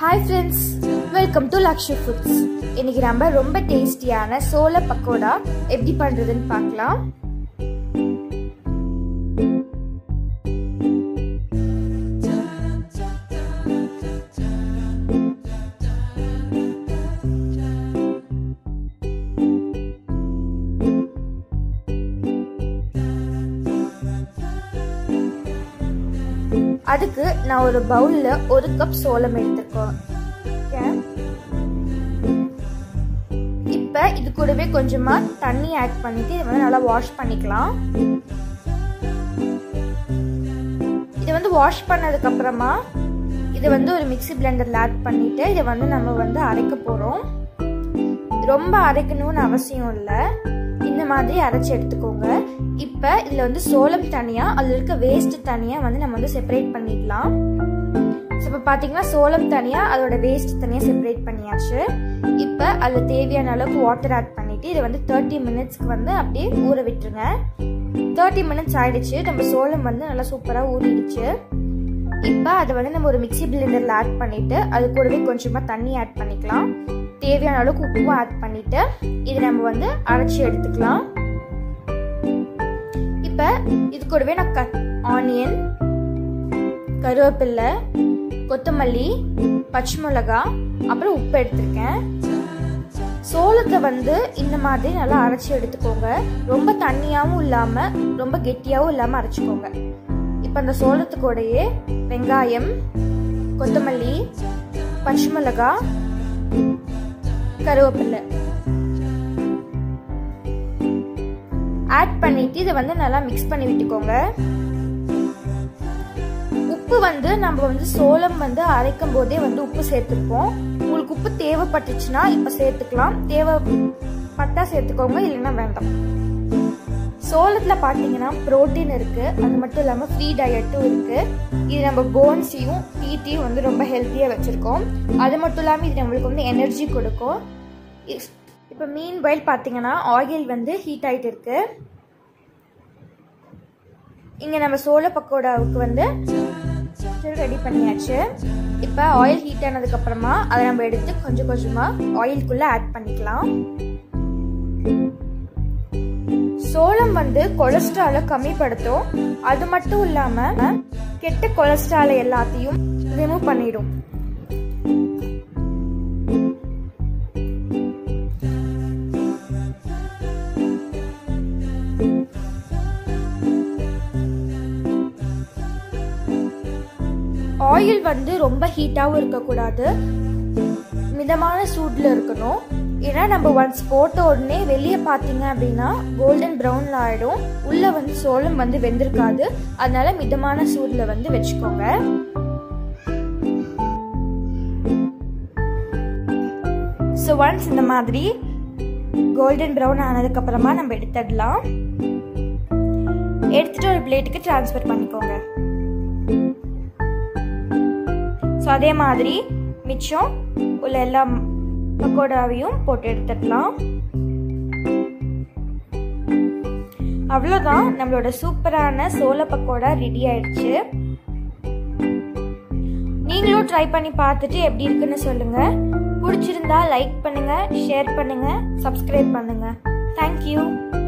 hi friends welcome to Lakshu foods இன்னைக்கு நம்ம ரொம்ப டேஸ்டியான சோள பக்கோடா எப்படி பண்ணுறதுன்னு பார்க்கலாம் அதுக்கு நான் ஒரு பவுலில் ஒரு கப் சோளம் எடுத்துக்கோம் இப்போ இது கூடவே கொஞ்சமாக தண்ணி ஆட் பண்ணிட்டு இதை வந்து நல்லா வாஷ் பண்ணிக்கலாம் இதை வந்து வாஷ் பண்ணதுக்கு அப்புறமா இதை வந்து ஒரு மிக்சி பிளெண்டரில் ஆட் பண்ணிட்டு இதை வந்து நம்ம வந்து அரைக்க போகிறோம் ரொம்ப அரைக்கணும்னு அவசியம் இல்லை இந்த மாதிரி அரைச்சி எடுத்துக்கோங்க இப்போ இதில் வந்து சோளம் தனியாக அதில் இருக்க வேஸ்ட் தனியாக வந்து நம்ம வந்து செப்பரேட் பண்ணிடலாம் ஸோ இப்போ பார்த்தீங்கன்னா சோளம் தனியாக அதோட வேஸ்ட் தனியாக செப்பரேட் பண்ணியாச்சு இப்போ அதில் தேவையான அளவுக்கு வாட்டர் ஆட் பண்ணிவிட்டு இதை வந்து தேர்ட்டி மினிட்ஸ்க்கு வந்து அப்படியே ஊற விட்டுருங்க தேர்ட்டி மினிட்ஸ் ஆயிடுச்சு நம்ம சோளம் வந்து நல்லா சூப்பராக ஊறிடுச்சு இப்போ அதை வந்து நம்ம ஒரு மிக்சி பிளெண்டரில் ஆட் பண்ணிவிட்டு அது கூடவே கொஞ்சமாக தண்ணி ஆட் பண்ணிக்கலாம் தேவையான அளவுக்கு உப்பு ஆட் பண்ணிட்டு இது நம்ம வந்து அரைச்சி எடுத்துக்கலாம் இப்போ இது கூடவே நான் க ஆனியன் கருவேப்பில்லை கொத்தமல்லி பச்சை மிளகா அப்புறம் உப்பு எடுத்திருக்கேன் சோளத்தை வந்து இந்த மாதிரி நல்லா அரைச்சி எடுத்துக்கோங்க ரொம்ப தண்ணியாகவும் இல்லாமல் ரொம்ப கெட்டியாகவும் இல்லாமல் அரைச்சிக்கோங்க இப்போ அந்த சோளத்துக்கூடையே வெங்காயம் கொத்தமல்லி பச்சை மிளகா கருவேப்பில்லை ஆட் பண்ணிட்டு இதை வந்து நல்லா மிக்ஸ் பண்ணி விட்டுக்கோங்க உப்பு வந்து நம்ம வந்து சோளம் வந்து அரைக்கும் போதே வந்து உப்பு சேர்த்துருப்போம் உங்களுக்கு உப்பு தேவைப்பட்டுச்சுன்னா இப்போ சேர்த்துக்கலாம் தேவைப்பட்டா சேர்த்துக்கோங்க இல்லைன்னா வேண்டாம் சோளத்தில் பார்த்தீங்கன்னா ப்ரோட்டீன் இருக்குது அது மட்டும் இல்லாமல் ஃப்ரீ டயட்டும் இருக்குது இது நம்ம போன்ஸையும் டீத்தையும் வந்து ரொம்ப ஹெல்த்தியாக வச்சுருக்கோம் அது மட்டும் இல்லாமல் இது நம்மளுக்கு வந்து எனர்ஜி கொடுக்கும் இப்போ மீன் பாயில் பார்த்தீங்கன்னா ஆயில் வந்து ஹீட் ஆகிட்டு இருக்கு இங்கே நம்ம சோள பக்கோடாவுக்கு வந்து ரெடி பண்ணியாச்சு இப்போ ஆயில் ஹீட் ஆனதுக்கப்புறமா அதை நம்ம எடுத்து கொஞ்சம் கொஞ்சமாக ஆயிலுக்குள்ளே ஆட் பண்ணிக்கலாம் சோளம் வந்து கொலஸ்ட்ராலை கம்மிப்படுத்தும் அது மட்டும் இல்லாம கெட்ட கொலஸ்ட்ராலை எல்லாத்தையும் ரிமூவ் பண்ணிடும் ஆயில் வந்து ரொம்ப ஹீட்டாகவும் இருக்கக்கூடாது மிதமான சூடில் இருக்கணும் ஏன்னா நம்ம ஒன்ஸ் போட்ட உடனே வெளியே பார்த்தீங்க அப்படின்னா கோல்டன் ப்ரௌனில் ஆகிடும் உள்ளே வந்து சோளம் வந்து வெந்திருக்காது அதனால மிதமான சூடில் வந்து வச்சுக்கோங்க ஸோ ஒன்ஸ் இந்த மாதிரி கோல்டன் ப்ரௌன் ஆனதுக்கப்புறமா நம்ம எடுத்துடலாம் எடுத்துட்டு ஒரு பிளேட்டுக்கு டிரான்ஸ்ஃபர் பண்ணிக்கோங்க ஸோ அதே மாதிரி மிச்சம் உள்ள எல்லா பக்கோடாவையும் போட்டு எடுத்துடலாம் அவ்வளோதான் நம்மளோட சூப்பரான சோள பக்கோடா ரெடி ஆயிடுச்சு நீங்களும் ட்ரை பண்ணி பார்த்துட்டு எப்படி இருக்குன்னு சொல்லுங்க பிடிச்சிருந்தா லைக் பண்ணுங்க ஷேர் பண்ணுங்க சப்ஸ்கிரைப் பண்ணுங்க தேங்க்யூ